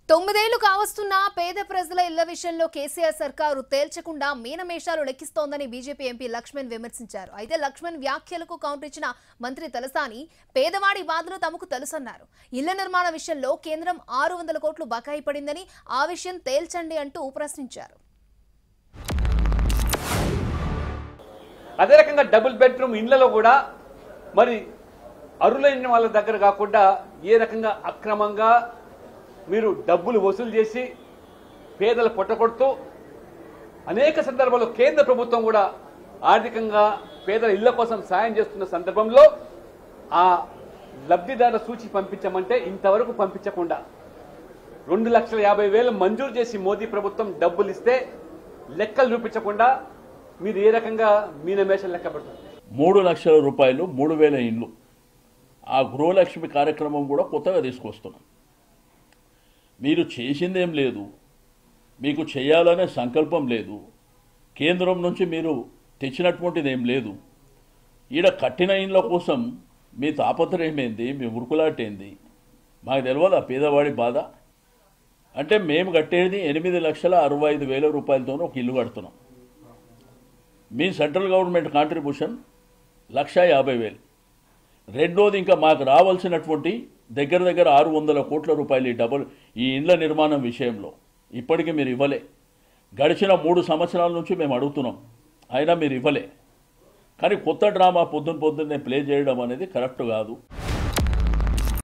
తొమ్మిదేళ్లు కావస్తున్న పేద ప్రజల ఇళ్ల విషయంలో కేసీఆర్ సర్కారు తేల్చకుండా మీనమేషాలు లెక్కిస్తోందని బీజేపీ ఎంపీ లక్ష్మణ్ విమర్శించారు అయితే లక్ష్మణ్ వ్యాఖ్యలకు కౌంటర్ ఇచ్చిన మంత్రి తలసాని పేదవాడి బాధలు తమకు తెలుసన్నారు ఇళ్ల నిర్మాణ విషయంలో కేంద్రం ఆరు వందల కోట్లు బకాయి పడిందని ఆ విషయం తేల్చండి అంటూ ప్రశ్నించారు అదే రకంగా డబుల్ బెడ్రూమ్ ఇండ్లలో కూడా మరి అరులైన వాళ్ళ దగ్గర కాకుండా ఏ రకంగా అక్రమంగా మీరు డబ్బులు వసూలు చేసి పేదలు పొట్టకొడుతూ అనేక సందర్భాల్లో కేంద్ర ప్రభుత్వం కూడా ఆర్థికంగా పేదల ఇళ్ల కోసం సాయం చేస్తున్న సందర్భంలో ఆ లబ్ధిదారుల సూచి పంపించమంటే ఇంతవరకు పంపించకుండా రెండు లక్షల యాభై వేలు మంజూరు చేసి మోదీ ప్రభుత్వం డబ్బులు ఇస్తే లెక్కలు చూపించకుండా మీరు ఏ రకంగా మీనమేషం లెక్క పెడుతుంది మూడు లక్షల రూపాయలు మూడు వేల ఇండ్లు ఆ గృహలక్ష్మి కార్యక్రమం కూడా కొత్తగా తీసుకొస్తున్నాం మీరు చేసిందేం లేదు మీకు చేయాలనే సంకల్పం లేదు కేంద్రం నుంచి మీరు తెచ్చినటువంటిది ఏం లేదు ఈడ కట్టిన ఇండ్ల కోసం మీ తాపత్రయం ఏంది మీ ఉరుకులాటేంది మాకు తెలియదు ఆ పేదవాడి బాధ అంటే మేము కట్టేది ఎనిమిది లక్షల అరవై ఐదు వేల రూపాయలతో ఒక ఇల్లు కడుతున్నాం మీ సెంట్రల్ గవర్నమెంట్ కాంట్రిబ్యూషన్ లక్ష యాభై వేలు రెండోది ఇంకా మాకు రావాల్సినటువంటి దగ్గర దగ్గర ఆరు వందల కోట్ల రూపాయలు ఈ డబుల్ ఈ ఇండ్ల నిర్మాణం విషయంలో ఇప్పటికీ మీరు ఇవ్వలే గడిచిన మూడు సంవత్సరాల నుంచి మేము అడుగుతున్నాం అయినా మీరు ఇవ్వలే కానీ కొత్త డ్రామా పొద్దున పొద్దున్నే ప్లే చేయడం అనేది కరెక్ట్ కాదు